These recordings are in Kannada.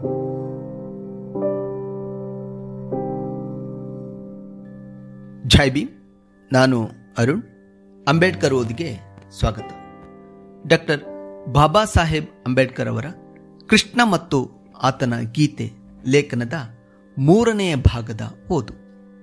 ಜೈ ಭೀಮ್ ನಾನು ಅರುಣ್ ಅಂಬೇಡ್ಕರ್ ಓದಿಗೆ ಸ್ವಾಗತ ಡಾಕ್ಟರ್ ಬಾಬಾ ಸಾಹೇಬ್ ಅಂಬೇಡ್ಕರ್ ಅವರ ಕೃಷ್ಣ ಮತ್ತು ಆತನ ಗೀತೆ ಲೇಖನದ ಮೂರನೆಯ ಭಾಗದ ಓದು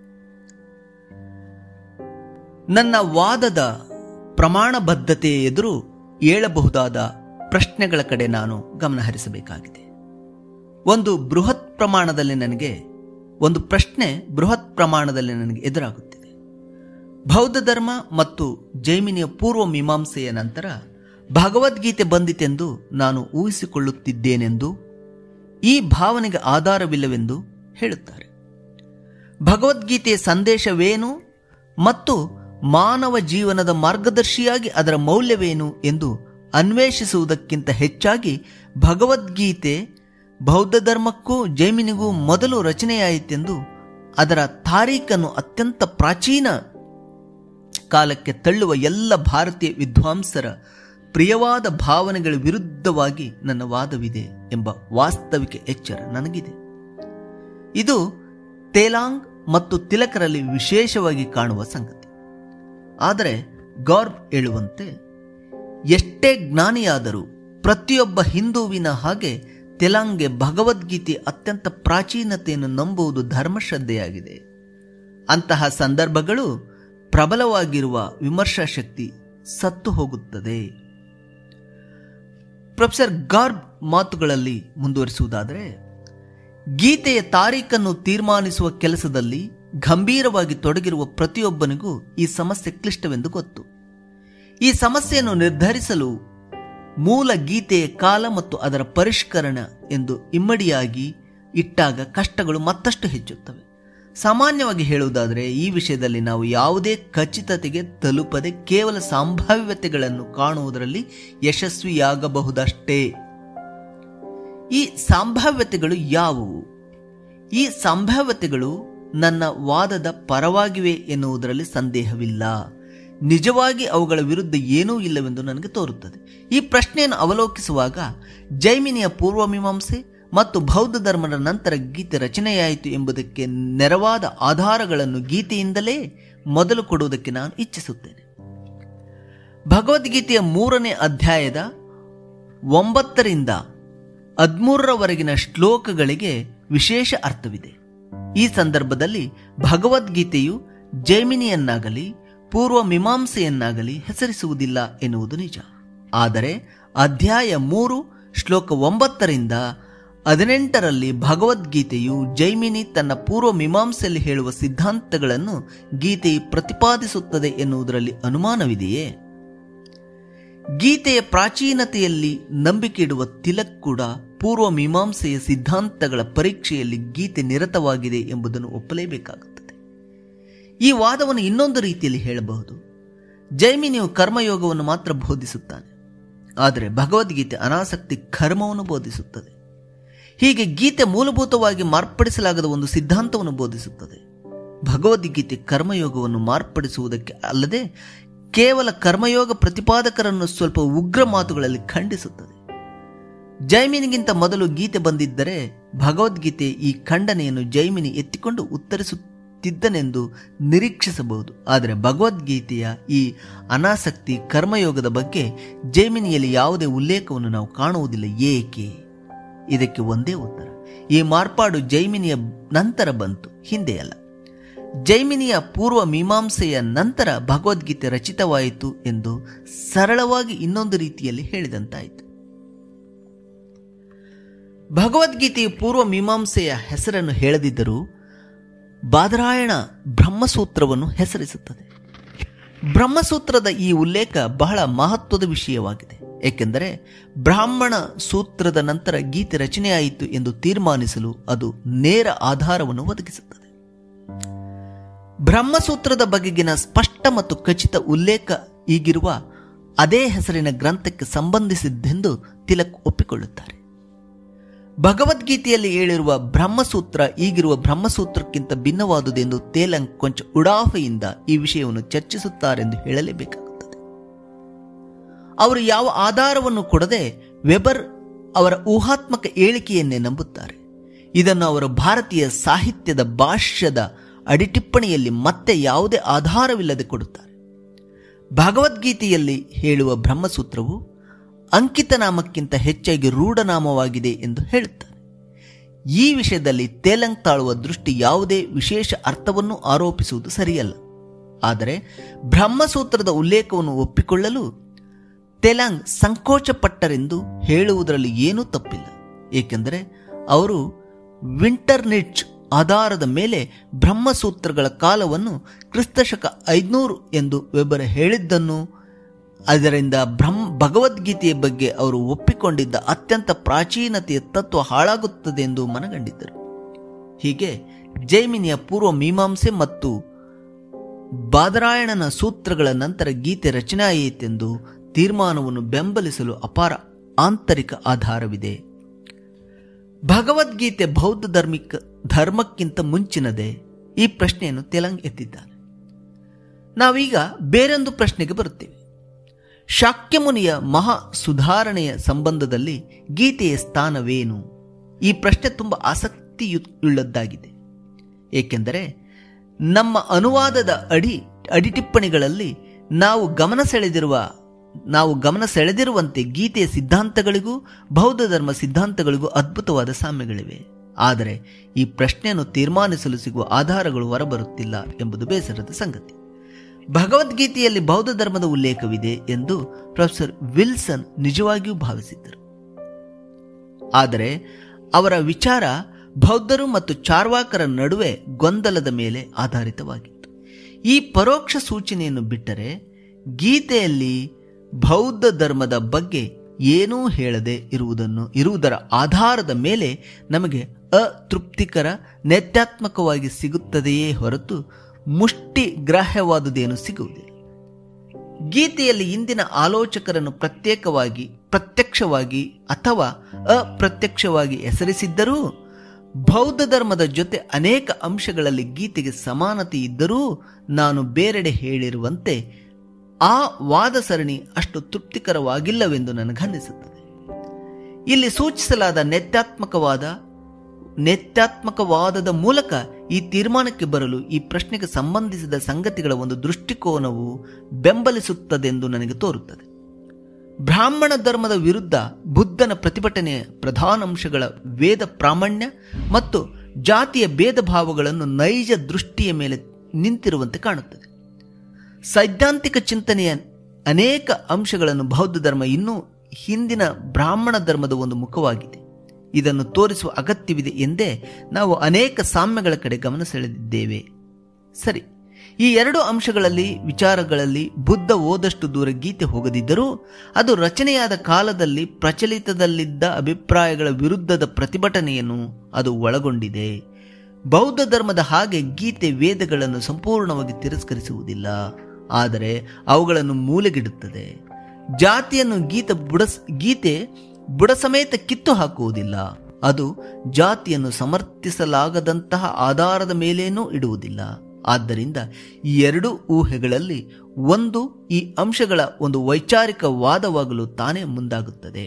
ನನ್ನ ವಾದದ ಪ್ರಮಾಣಬದ್ಧತೆಯ ಎದುರು ಏಳಬಹುದಾದ ಪ್ರಶ್ನೆಗಳ ಕಡೆ ನಾನು ಗಮನ ಹರಿಸಬೇಕಾಗಿದೆ ಒಂದು ಬೃಹತ್ ಪ್ರಮಾಣದಲ್ಲಿ ನನಗೆ ಒಂದು ಪ್ರಶ್ನೆ ಬೃಹತ್ ಪ್ರಮಾಣದಲ್ಲಿ ನನಗೆ ಎದುರಾಗುತ್ತಿದೆ ಬೌದ್ಧ ಧರ್ಮ ಮತ್ತು ಜೈಮಿನಿಯ ಪೂರ್ವ ಮೀಮಾಂಸೆಯ ನಂತರ ಭಗವದ್ಗೀತೆ ಬಂದಿತೆಂದು ನಾನು ಊಹಿಸಿಕೊಳ್ಳುತ್ತಿದ್ದೇನೆಂದು ಈ ಭಾವನೆಗೆ ಆಧಾರವಿಲ್ಲವೆಂದು ಹೇಳುತ್ತಾರೆ ಭಗವದ್ಗೀತೆಯ ಸಂದೇಶವೇನು ಮತ್ತು ಮಾನವ ಜೀವನದ ಮಾರ್ಗದರ್ಶಿಯಾಗಿ ಅದರ ಮೌಲ್ಯವೇನು ಎಂದು ಅನ್ವೇಷಿಸುವುದಕ್ಕಿಂತ ಹೆಚ್ಚಾಗಿ ಭಗವದ್ಗೀತೆ ಬೌದ್ಧ ಧರ್ಮಕ್ಕೂ ಜೈಮಿನಿಗೂ ಮೊದಲು ರಚನೆಯಾಯಿತೆಂದು ಅದರ ತಾರೀಖನ್ನು ಅತ್ಯಂತ ಪ್ರಾಚೀನ ಕಾಲಕ್ಕೆ ತಳ್ಳುವ ಎಲ್ಲ ಭಾರತೀಯ ವಿದ್ವಾಂಸರ ಪ್ರಿಯವಾದ ಭಾವನೆಗಳ ವಿರುದ್ಧವಾಗಿ ನನ್ನ ವಾದವಿದೆ ಎಂಬ ವಾಸ್ತವಿಕ ಎಚ್ಚರ ನನಗಿದೆ ಇದು ತೇಲಾಂಗ್ ಮತ್ತು ತಿಲಕರಲ್ಲಿ ವಿಶೇಷವಾಗಿ ಕಾಣುವ ಸಂಗತಿ ಆದರೆ ಗೌರ್ಬ್ ಹೇಳುವಂತೆ ಎಷ್ಟೇ ಜ್ಞಾನಿಯಾದರೂ ಪ್ರತಿಯೊಬ್ಬ ಹಿಂದೂವಿನ ಹಾಗೆ ತೆಲಾಂಗ್ಗೆ ಭಗವದ್ಗೀತೆ ಅತ್ಯಂತ ಪ್ರಾಚೀನತೆಯನ್ನು ನಂಬುವುದು ಧರ್ಮಶ್ರದ್ಧೆಯಾಗಿದೆ ಅಂತಹ ಸಂದರ್ಭಗಳು ಪ್ರಬಲವಾಗಿರುವ ವಿಮರ್ಶಾ ಶಕ್ತಿ ಸತ್ತು ಹೋಗುತ್ತದೆ ಪ್ರೊಫೆಸರ್ ಗಾರ್ಬ್ ಮಾತುಗಳಲ್ಲಿ ಮುಂದುವರಿಸುವುದಾದರೆ ಗೀತೆಯ ತಾರೀಖನ್ನು ತೀರ್ಮಾನಿಸುವ ಕೆಲಸದಲ್ಲಿ ಗಂಭೀರವಾಗಿ ತೊಡಗಿರುವ ಪ್ರತಿಯೊಬ್ಬನಿಗೂ ಈ ಸಮಸ್ಯೆ ಕ್ಲಿಷ್ಟವೆಂದು ಗೊತ್ತು ಈ ಸಮಸ್ಯೆಯನ್ನು ನಿರ್ಧರಿಸಲು ಮೂಲ ಗೀತೆಯ ಕಾಲ ಮತ್ತು ಅದರ ಪರಿಷ್ಕರಣ ಎಂದು ಇಮ್ಮಡಿಯಾಗಿ ಇಟ್ಟಾಗ ಕಷ್ಟಗಳು ಮತ್ತಷ್ಟು ಹೆಚ್ಚುತ್ತವೆ ಸಾಮಾನ್ಯವಾಗಿ ಹೇಳುವುದಾದರೆ ಈ ವಿಷಯದಲ್ಲಿ ನಾವು ಯಾವುದೇ ಖಚಿತತೆಗೆ ತಲುಪದೆ ಕೇವಲ ಸಂಭಾವ್ಯತೆಗಳನ್ನು ಕಾಣುವುದರಲ್ಲಿ ಯಶಸ್ವಿಯಾಗಬಹುದಷ್ಟೇ ಈ ಸಂಭಾವ್ಯತೆಗಳು ಯಾವುವು ಈ ಸಂಭಾವ್ಯತೆಗಳು ನನ್ನ ವಾದದ ಪರವಾಗಿವೆ ಎನ್ನುವುದರಲ್ಲಿ ಸಂದೇಹವಿಲ್ಲ ನಿಜವಾಗಿ ಅವುಗಳ ವಿರುದ್ಧ ಏನೂ ಇಲ್ಲವೆಂದು ನನಗೆ ತೋರುತ್ತದೆ ಈ ಪ್ರಶ್ನೆಯನ್ನು ಅವಲೋಕಿಸುವಾಗ ಜೈಮಿನಿಯ ಪೂರ್ವಮೀಮಾಂಸೆ ಮತ್ತು ಬೌದ್ಧ ಧರ್ಮದ ನಂತರ ಗೀತೆ ರಚನೆಯಾಯಿತು ಎಂಬುದಕ್ಕೆ ನೆರವಾದ ಆಧಾರಗಳನ್ನು ಗೀತೆಯಿಂದಲೇ ಮೊದಲು ಕೊಡುವುದಕ್ಕೆ ನಾನು ಇಚ್ಛಿಸುತ್ತೇನೆ ಭಗವದ್ಗೀತೆಯ ಮೂರನೇ ಅಧ್ಯಾಯದ ಒಂಬತ್ತರಿಂದ ಹದಿಮೂರರವರೆಗಿನ ಶ್ಲೋಕಗಳಿಗೆ ವಿಶೇಷ ಅರ್ಥವಿದೆ ಈ ಸಂದರ್ಭದಲ್ಲಿ ಭಗವದ್ಗೀತೆಯು ಜೈಮಿನಿಯನ್ನಾಗಲಿ ಪೂರ್ವ ಮೀಮಾಂಸೆಯನ್ನಾಗಲಿ ಹೆಸರಿಸುವುದಿಲ್ಲ ಎನ್ನುವುದು ನಿಜ ಆದರೆ ಅಧ್ಯಾಯ ಮೂರು ಶ್ಲೋಕ ಒಂಬತ್ತರಿಂದ ಹದಿನೆಂಟರಲ್ಲಿ ಭಗವದ್ಗೀತೆಯು ಜೈಮಿನಿ ತನ್ನ ಪೂರ್ವ ಮೀಮಾಂಸೆಯಲ್ಲಿ ಹೇಳುವ ಸಿದ್ಧಾಂತಗಳನ್ನು ಗೀತೆಯು ಪ್ರತಿಪಾದಿಸುತ್ತದೆ ಎನ್ನುವುದರಲ್ಲಿ ಅನುಮಾನವಿದೆಯೇ ಗೀತೆಯ ಪ್ರಾಚೀನತೆಯಲ್ಲಿ ನಂಬಿಕೆ ಇಡುವ ತಿಲಕ್ ಕೂಡ ಪೂರ್ವ ಮೀಮಾಂಸೆಯ ಸಿದ್ಧಾಂತಗಳ ಪರೀಕ್ಷೆಯಲ್ಲಿ ಗೀತೆ ನಿರತವಾಗಿದೆ ಎಂಬುದನ್ನು ಒಪ್ಪಲೇಬೇಕಾಗುತ್ತದೆ ಈ ವಾದವನ್ನು ಇನ್ನೊಂದು ರೀತಿಯಲ್ಲಿ ಹೇಳಬಹುದು ಜೈಮಿನಿಯು ಕರ್ಮಯೋಗವನ್ನು ಮಾತ್ರ ಬೋಧಿಸುತ್ತಾನೆ ಆದರೆ ಭಗವದ್ಗೀತೆ ಅನಾಸಕ್ತಿ ಕರ್ಮವನ್ನು ಬೋಧಿಸುತ್ತದೆ ಹೀಗೆ ಗೀತೆ ಮೂಲಭೂತವಾಗಿ ಮಾರ್ಪಡಿಸಲಾಗದ ಒಂದು ಸಿದ್ಧಾಂತವನ್ನು ಬೋಧಿಸುತ್ತದೆ ಭಗವದ್ಗೀತೆ ಕರ್ಮಯೋಗವನ್ನು ಮಾರ್ಪಡಿಸುವುದಕ್ಕೆ ಅಲ್ಲದೆ ಕೇವಲ ಕರ್ಮಯೋಗ ಪ್ರತಿಪಾದಕರನ್ನು ಸ್ವಲ್ಪ ಉಗ್ರ ಮಾತುಗಳಲ್ಲಿ ಖಂಡಿಸುತ್ತದೆ ಜೈಮಿನಿಗಿಂತ ಮೊದಲು ಗೀತೆ ಬಂದಿದ್ದರೆ ಭಗವದ್ಗೀತೆ ಈ ಖಂಡನೆಯನ್ನು ಜೈಮಿನಿ ಎತ್ತಿಕೊಂಡು ಉತ್ತರಿಸುತ್ತಿದ್ದನೆಂದು ನಿರೀಕ್ಷಿಸಬಹುದು ಆದರೆ ಭಗವದ್ಗೀತೆಯ ಈ ಅನಾಸಕ್ತಿ ಕರ್ಮಯೋಗದ ಬಗ್ಗೆ ಜೈಮಿನಿಯಲ್ಲಿ ಯಾವುದೇ ಉಲ್ಲೇಖವನ್ನು ನಾವು ಕಾಣುವುದಿಲ್ಲ ಏಕೆ ಇದಕ್ಕೆ ಒಂದೇ ಉತ್ತರ ಈ ಮಾರ್ಪಾಡು ಜೈಮಿನಿಯ ನಂತರ ಬಂತು ಹಿಂದೆ ಅಲ್ಲ ಜೈಮಿನಿಯ ಪೂರ್ವ ಮೀಮಾಂಸೆಯ ನಂತರ ಭಗವದ್ಗೀತೆ ರಚಿತವಾಯಿತು ಎಂದು ಸರಳವಾಗಿ ಇನ್ನೊಂದು ರೀತಿಯಲ್ಲಿ ಹೇಳಿದಂತಾಯಿತು ಭಗವದ್ಗೀತೆಯು ಪೂರ್ವ ಮೀಮಾಂಸೆಯ ಹೆಸರನ್ನು ಹೇಳದಿದ್ದರೂ ಬಾದರಾಯಣ ಬ್ರಹ್ಮಸೂತ್ರವನ್ನು ಹೆಸರಿಸುತ್ತದೆ ಬ್ರಹ್ಮಸೂತ್ರದ ಈ ಉಲ್ಲೇಖ ಬಹಳ ಮಹತ್ವದ ವಿಷಯವಾಗಿದೆ ಏಕೆಂದರೆ ಬ್ರಾಹ್ಮಣ ಸೂತ್ರದ ನಂತರ ಗೀತೆ ರಚನೆಯಾಯಿತು ಎಂದು ತೀರ್ಮಾನಿಸಲು ಅದು ನೇರ ಆಧಾರವನ್ನು ಒದಗಿಸುತ್ತದೆ ಬ್ರಹ್ಮಸೂತ್ರದ ಬಗೆಗಿನ ಸ್ಪಷ್ಟ ಮತ್ತು ಖಚಿತ ಉಲ್ಲೇಖ ಈಗಿರುವ ಅದೇ ಹೆಸರಿನ ಗ್ರಂಥಕ್ಕೆ ಸಂಬಂಧಿಸಿದ್ದೆಂದು ತಿಲಕ್ ಒಪ್ಪಿಕೊಳ್ಳುತ್ತಾರೆ ಭಗವದ್ಗೀತೆಯಲ್ಲಿ ಹೇಳಿರುವ ಬ್ರಹ್ಮಸೂತ್ರ ಈಗಿರುವ ಬ್ರಹ್ಮಸೂತ್ರಕ್ಕಿಂತ ಭಿನ್ನವಾದುದೆಂದು ತೇಲಂಗ್ ಕೊಂಚ ಉಡಾಫೆಯಿಂದ ಈ ವಿಷಯವನ್ನು ಚರ್ಚಿಸುತ್ತಾರೆಂದು ಹೇಳಲೇಬೇಕಾಗುತ್ತದೆ ಅವರು ಯಾವ ಆಧಾರವನ್ನು ಕೊಡದೆ ವೆಬರ್ ಅವರ ಊಹಾತ್ಮಕ ಹೇಳಿಕೆಯನ್ನೇ ನಂಬುತ್ತಾರೆ ಇದನ್ನು ಅವರು ಭಾರತೀಯ ಸಾಹಿತ್ಯದ ಭಾಷ್ಯದ ಅಡಿಟಿಪ್ಪಣಿಯಲ್ಲಿ ಮತ್ತೆ ಯಾವುದೇ ಆಧಾರವಿಲ್ಲದೆ ಕೊಡುತ್ತಾರೆ ಭಗವದ್ಗೀತೆಯಲ್ಲಿ ಹೇಳುವ ಬ್ರಹ್ಮಸೂತ್ರವು ಅಂಕಿತನಾಮಕ್ಕಿಂತ ಹೆಚ್ಚಾಗಿ ರೂಢನಾಮವಾಗಿದೆ ಎಂದು ಹೇಳುತ್ತಾರೆ ಈ ವಿಷಯದಲ್ಲಿ ತೇಲಂಗ್ ತಾಳುವ ದೃಷ್ಟಿ ಯಾವುದೇ ವಿಶೇಷ ಅರ್ಥವನ್ನು ಆರೋಪಿಸುವುದು ಸರಿಯಲ್ಲ ಆದರೆ ಬ್ರಹ್ಮಸೂತ್ರದ ಉಲ್ಲೇಖವನ್ನು ಒಪ್ಪಿಕೊಳ್ಳಲು ತೆಲಾಂಗ್ ಸಂಕೋಚಪಟ್ಟರೆಂದು ಹೇಳುವುದರಲ್ಲಿ ಏನೂ ತಪ್ಪಿಲ್ಲ ಏಕೆಂದರೆ ಅವರು ವಿಂಟರ್ನಿಚ್ ಆಧಾರದ ಮೇಲೆ ಬ್ರಹ್ಮಸೂತ್ರಗಳ ಕಾಲವನ್ನು ಕ್ರಿಸ್ತಶಕ ಐದುನೂರು ಎಂದು ವೆಬರ್ ಹೇಳಿದ್ದನ್ನು ಅದರಿಂದ ಬ್ರಹ್ಮ ಭಗವದ್ಗೀತೆಯ ಬಗ್ಗೆ ಅವರು ಒಪ್ಪಿಕೊಂಡಿದ್ದ ಅತ್ಯಂತ ಪ್ರಾಚೀನತೆಯ ತತ್ವ ಹಾಳಾಗುತ್ತದೆ ಎಂದು ಮನಗಂಡಿದ್ದರು ಹೀಗೆ ಜೈಮಿನಿಯ ಪೂರ್ವ ಮೀಮಾಂಸೆ ಮತ್ತು ಬಾದರಾಯಣನ ಸೂತ್ರಗಳ ನಂತರ ಗೀತೆ ರಚನೆಯಾಯಿತೆಂದು ತೀರ್ಮಾನವನ್ನು ಬೆಂಬಲಿಸಲು ಅಪಾರ ಆಂತರಿಕ ಆಧಾರವಿದೆ ಭಗವದ್ಗೀತೆ ಬೌದ್ಧ ಧರ್ಮಿಕ ಧರ್ಮಕ್ಕಿಂತ ಮುಂಚಿನದೇ ಈ ಪ್ರಶ್ನೆಯನ್ನು ತೆಲಂಗ್ ಎತ್ತಿದ್ದಾನೆ ನಾವೀಗ ಬೇರೊಂದು ಪ್ರಶ್ನೆಗೆ ಬರುತ್ತೇವೆ ಶಾಕ್ಯಮುನಿಯ ಮಹಾ ಸುಧಾರಣೆಯ ಸಂಬಂಧದಲ್ಲಿ ಗೀತೆಯ ಸ್ಥಾನವೇನು ಈ ಪ್ರಶ್ನೆ ತುಂಬ ಆಸಕ್ತಿಯುಳ್ಳದ್ದಾಗಿದೆ ಏಕೆಂದರೆ ನಮ್ಮ ಅನುವಾದದ ಅಡಿ ಅಡಿಟಿಪ್ಪಣಿಗಳಲ್ಲಿ ನಾವು ಗಮನ ಸೆಳೆದಿರುವ ನಾವು ಗಮನ ಸೆಳೆದಿರುವಂತೆ ಗೀತೆಯ ಸಿದ್ಧಾಂತಗಳಿಗೂ ಬೌದ್ಧ ಧರ್ಮ ಸಿದ್ಧಾಂತಗಳಿಗೂ ಅದ್ಭುತವಾದ ಸಾಮ್ಯಗಳಿವೆ ಆದರೆ ಈ ಪ್ರಶ್ನೆಯನ್ನು ತೀರ್ಮಾನಿಸಲು ಸಿಗುವ ಆಧಾರಗಳು ಹೊರಬರುತ್ತಿಲ್ಲ ಎಂಬುದು ಬೇಸರದ ಸಂಗತಿ ಭಗವದ್ಗೀತೆಯಲ್ಲಿ ಬೌದ್ಧ ಧರ್ಮದ ಉಲ್ಲೇಖವಿದೆ ಎಂದು ಪ್ರೊಫೆಸರ್ ವಿಲ್ಸನ್ ನಿಜವಾಗಿಯೂ ಭಾವಿಸಿದ್ದರು ಆದರೆ ಅವರ ವಿಚಾರ ಬೌದ್ಧರು ಮತ್ತು ಚಾರ್ವಾಕರ ನಡುವೆ ಗೊಂದಲದ ಮೇಲೆ ಆಧಾರಿತವಾಗಿತ್ತು ಈ ಪರೋಕ್ಷ ಸೂಚನೆಯನ್ನು ಬಿಟ್ಟರೆ ಗೀತೆಯಲ್ಲಿ ಬೌದ್ಧ ಧರ್ಮದ ಬಗ್ಗೆ ಏನೂ ಹೇಳದೆ ಇರುವುದನ್ನು ಇರುವುದರ ಆಧಾರದ ಮೇಲೆ ನಮಗೆ ಅತೃಪ್ತಿಕರ ನೆತ್ಯಾತ್ಮಕವಾಗಿ ಸಿಗುತ್ತದೆಯೇ ಹೊರತು ಮುಷ್ಟಿ ಗ್ರಾಹ್ಯವಾದುದೇನು ಸಿಗುವುದಿಲ್ಲ ಗೀತೆಯಲ್ಲಿ ಇಂದಿನ ಆಲೋಚಕರನ್ನು ಪ್ರತ್ಯೇಕವಾಗಿ ಪ್ರತ್ಯಕ್ಷವಾಗಿ ಅಥವಾ ಅಪ್ರತ್ಯಕ್ಷವಾಗಿ ಹೆಸರಿಸಿದ್ದರೂ ಬೌದ್ಧ ಧರ್ಮದ ಜೊತೆ ಅನೇಕ ಅಂಶಗಳಲ್ಲಿ ಗೀತೆಗೆ ಸಮಾನತೆ ಇದ್ದರೂ ನಾನು ಬೇರೆಡೆ ಹೇಳಿರುವಂತೆ ಆ ವಾದ ಸರಣಿ ಅಷ್ಟು ತೃಪ್ತಿಕರವಾಗಿಲ್ಲವೆಂದು ನನಗನ್ನಿಸುತ್ತದೆ ಇಲ್ಲಿ ಸೂಚಿಸಲಾದ ನೆತ್ಯಾತ್ಮಕವಾದ ನೆತ್ಯಾತ್ಮಕವಾದದ ಮೂಲಕ ಈ ತೀರ್ಮಾನಕ್ಕೆ ಬರಲು ಈ ಪ್ರಶ್ನೆಗೆ ಸಂಬಂಧಿಸಿದ ಸಂಗತಿಗಳ ಒಂದು ದೃಷ್ಟಿಕೋನವು ಬೆಂಬಲಿಸುತ್ತದೆಂದು ನನಗೆ ತೋರುತ್ತದೆ ಬ್ರಾಹ್ಮಣ ಧರ್ಮದ ವಿರುದ್ಧ ಬುದ್ಧನ ಪ್ರತಿಭಟನೆಯ ಪ್ರಧಾನ ಅಂಶಗಳ ವೇದ ಪ್ರಾಮಾಣ್ಯ ಮತ್ತು ಜಾತಿಯ ಭೇದ ಭಾವಗಳನ್ನು ನೈಜ ದೃಷ್ಟಿಯ ಮೇಲೆ ನಿಂತಿರುವಂತೆ ಕಾಣುತ್ತದೆ ಸೈದ್ಧಾಂತಿಕ ಚಿಂತನೆಯ ಅನೇಕ ಅಂಶಗಳನ್ನು ಬೌದ್ಧ ಧರ್ಮ ಇನ್ನೂ ಹಿಂದಿನ ಬ್ರಾಹ್ಮಣ ಧರ್ಮದ ಒಂದು ಮುಖವಾಗಿದೆ ಇದನ್ನು ತೋರಿಸುವ ಅಗತ್ಯವಿದೆ ಎಂದೇ ನಾವು ಅನೇಕ ಸಾಮ್ಯಗಳ ಕಡೆ ಗಮನ ಸೆಳೆದಿದ್ದೇವೆ ಸರಿ ಈ ಎರಡು ಅಂಶಗಳಲ್ಲಿ ವಿಚಾರಗಳಲ್ಲಿ ಬುದ್ಧ ಹೋದಷ್ಟು ದೂರ ಗೀತೆ ಹೋಗದಿದ್ದರೂ ಅದು ರಚನೆಯಾದ ಕಾಲದಲ್ಲಿ ಪ್ರಚಲಿತದಲ್ಲಿದ್ದ ಅಭಿಪ್ರಾಯಗಳ ವಿರುದ್ಧದ ಪ್ರತಿಭಟನೆಯನ್ನು ಅದು ಒಳಗೊಂಡಿದೆ ಬೌದ್ಧ ಧರ್ಮದ ಹಾಗೆ ಗೀತೆ ವೇದಗಳನ್ನು ಸಂಪೂರ್ಣವಾಗಿ ತಿರಸ್ಕರಿಸುವುದಿಲ್ಲ ಆದರೆ ಅವುಗಳನ್ನು ಮೂಲೆಗಿಡುತ್ತದೆ ಜಾತಿಯನ್ನು ಗೀತ ಬುಡಸ್ ಗೀತೆ ಬುಡ ಸಮೇತ ಕಿತ್ತು ಹಾಕುವುದಿಲ್ಲ ಅದು ಜಾತಿಯನ್ನು ಸಮರ್ಥಿಸಲಾಗದಂತಹ ಆಧಾರದ ಮೇಲೇನೂ ಇಡುವುದಿಲ್ಲ ಆದ್ದರಿಂದ ಈ ಎರಡು ಊಹೆಗಳಲ್ಲಿ ಒಂದು ಈ ಅಂಶಗಳ ಒಂದು ವೈಚಾರಿಕ ವಾದವಾಗಲು ತಾನೇ ಮುಂದಾಗುತ್ತದೆ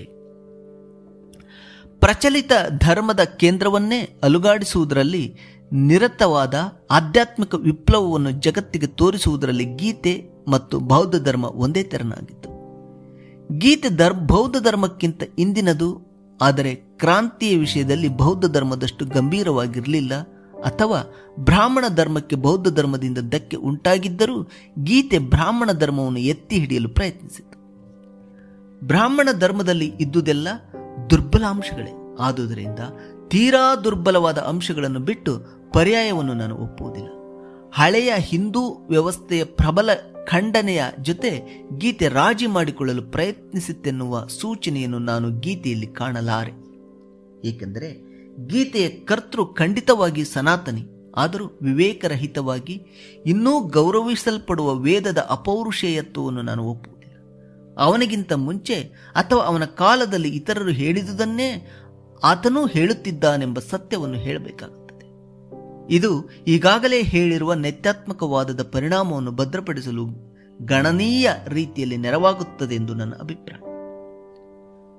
ಪ್ರಚಲಿತ ಧರ್ಮದ ಕೇಂದ್ರವನ್ನೇ ಅಲುಗಾಡಿಸುವುದರಲ್ಲಿ ನಿರತವಾದ ಆಧ್ಯಾತ್ಮಿಕ ವಿಪ್ಲವವನ್ನು ಜಗತ್ತಿಗೆ ತೋರಿಸುವುದರಲ್ಲಿ ಗೀತೆ ಮತ್ತು ಬೌದ್ಧ ಧರ್ಮ ಒಂದೇ ತೆರನಾಗಿತ್ತು ಗೀತೆ ಧರ್ ಬೌದ್ಧ ಧರ್ಮಕ್ಕಿಂತ ಇಂದಿನದು ಆದರೆ ಕ್ರಾಂತಿಯ ವಿಷಯದಲ್ಲಿ ಬೌದ್ಧ ಧರ್ಮದಷ್ಟು ಗಂಭೀರವಾಗಿರಲಿಲ್ಲ ಅಥವಾ ಬ್ರಾಹ್ಮಣ ಧರ್ಮಕ್ಕೆ ಬೌದ್ಧ ಧರ್ಮದಿಂದ ಧಕ್ಕೆ ಉಂಟಾಗಿದ್ದರೂ ಗೀತೆ ಬ್ರಾಹ್ಮಣ ಧರ್ಮವನ್ನು ಎತ್ತಿ ಹಿಡಿಯಲು ಪ್ರಯತ್ನಿಸಿತು ಬ್ರಾಹ್ಮಣ ಧರ್ಮದಲ್ಲಿ ಇದ್ದುದೆಲ್ಲ ದುರ್ಬಲ ಅಂಶಗಳೇ ಆದುದರಿಂದ ತೀರಾ ದುರ್ಬಲವಾದ ಅಂಶಗಳನ್ನು ಬಿಟ್ಟು ಪರ್ಯಾಯವನ್ನು ನಾನು ಒಪ್ಪುವುದಿಲ್ಲ ಹಳೆಯ ಹಿಂದೂ ವ್ಯವಸ್ಥೆಯ ಪ್ರಬಲ ಖಂಡನೆಯ ಜೊತೆ ಗೀತೆ ರಾಜಿ ಮಾಡಿಕೊಳ್ಳಲು ಪ್ರಯತ್ನಿಸಿತೆನ್ನುವ ಸೂಚನೆಯನ್ನು ನಾನು ಗೀತೆಯಲ್ಲಿ ಕಾಣಲಾರೆ ಏಕೆಂದರೆ ಗೀತೆಯ ಕರ್ತೃ ಖಂಡಿತವಾಗಿ ಸನಾತನಿ ಆದರೂ ವಿವೇಕರಹಿತವಾಗಿ ಇನ್ನೂ ಗೌರವಿಸಲ್ಪಡುವ ವೇದದ ಅಪೌರುಷೇಯತ್ವವನ್ನು ನಾನು ಒಪ್ಪುವುದಿಲ್ಲ ಅವನಿಗಿಂತ ಮುಂಚೆ ಅಥವಾ ಅವನ ಕಾಲದಲ್ಲಿ ಇತರರು ಹೇಳಿದುದನ್ನೇ ಆತನೂ ಹೇಳುತ್ತಿದ್ದಾನೆಂಬ ಸತ್ಯವನ್ನು ಹೇಳಬೇಕಾಗುತ್ತದೆ ಇದು ಈಗಾಗಲೇ ಹೇಳಿರುವ ನೆತ್ಯಾತ್ಮಕವಾದದ ಪರಿಣಾಮವನ್ನು ಭದ್ರಪಡಿಸಲು ಗಣನೀಯ ರೀತಿಯಲ್ಲಿ ನೆರವಾಗುತ್ತದೆ ಎಂದು ನನ್ನ ಅಭಿಪ್ರಾಯ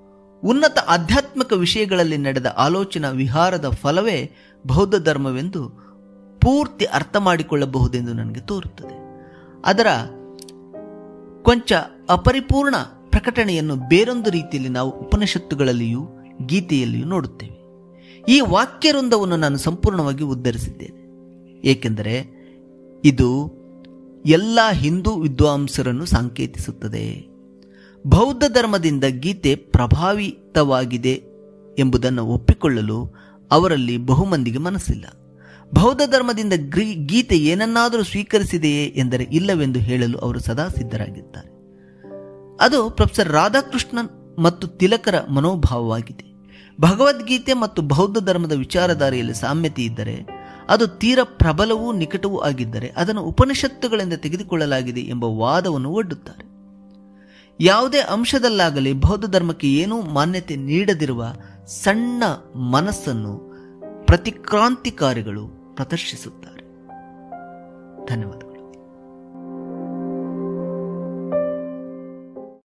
ಉನ್ನತ ಆಧ್ಯಾತ್ಮಿಕ ವಿಷಯಗಳಲ್ಲಿ ನಡೆದ ಆಲೋಚನಾ ವಿಹಾರದ ಫಲವೇ ಬೌದ್ಧ ಧರ್ಮವೆಂದು ಪೂರ್ತಿ ಅರ್ಥ ಮಾಡಿಕೊಳ್ಳಬಹುದೆಂದು ನನಗೆ ತೋರುತ್ತದೆ ಅದರ ಕೊಂಚ ಅಪರಿಪೂರ್ಣ ಪ್ರಕಟಣೆಯನ್ನು ಬೇರೊಂದು ರೀತಿಯಲ್ಲಿ ನಾವು ಉಪನಿಷತ್ತುಗಳಲ್ಲಿಯೂ ಗೀತೆಯಲ್ಲಿಯೂ ನೋಡುತ್ತೇವೆ ಈ ವಾಕ್ಯವೃಂದವನ್ನು ನಾನು ಸಂಪೂರ್ಣವಾಗಿ ಉದ್ಧರಿಸಿದ್ದೇನೆ ಏಕೆಂದರೆ ಇದು ಎಲ್ಲ ಹಿಂದೂ ವಿದ್ವಾಂಸರನ್ನು ಸಂಕೇತಿಸುತ್ತದೆ ಬೌದ್ಧ ಧರ್ಮದಿಂದ ಗೀತೆ ಪ್ರಭಾವಿತವಾಗಿದೆ ಎಂಬುದನ್ನು ಒಪ್ಪಿಕೊಳ್ಳಲು ಅವರಲ್ಲಿ ಬಹುಮಂದಿಗೆ ಮನಸ್ಸಿಲ್ಲ ಬೌದ್ಧ ಧರ್ಮದಿಂದ ಗ್ರೀ ಗೀತೆ ಏನನ್ನಾದರೂ ಸ್ವೀಕರಿಸಿದೆಯೇ ಎಂದರೆ ಇಲ್ಲವೆಂದು ಹೇಳಲು ಅವರು ಸದಾ ಸಿದ್ಧರಾಗಿದ್ದಾರೆ ಅದು ಪ್ರೊಫೆಸರ್ ರಾಧಾಕೃಷ್ಣನ್ ಮತ್ತು ತಿಲಕರ ಮನೋಭಾವವಾಗಿದೆ ಭಗವದ್ಗೀತೆ ಮತ್ತು ಬೌದ್ಧ ಧರ್ಮದ ವಿಚಾರಧಾರೆಯಲ್ಲಿ ಸಾಮ್ಯತೆ ಇದ್ದರೆ ಅದು ತೀರ ಪ್ರಬಲವೂ ನಿಕಟವೂ ಆಗಿದ್ದರೆ ಅದನ್ನು ಉಪನಿಷತ್ತುಗಳಿಂದ ತೆಗೆದುಕೊಳ್ಳಲಾಗಿದೆ ಎಂಬ ವಾದವನ್ನು ಒಡ್ಡುತ್ತಾರೆ ಯಾವುದೇ ಅಂಶದಲ್ಲಾಗಲಿ ಬೌದ್ಧ ಧರ್ಮಕ್ಕೆ ಏನೂ ಮಾನ್ಯತೆ ನೀಡದಿರುವ ಸಣ್ಣ ಮನಸ್ಸನ್ನು ಪ್ರತಿಕ್ರಾಂತಿಕಾರಿಗಳು ಪ್ರದರ್ಶಿಸುತ್ತಾರೆ ಧನ್ಯವಾದ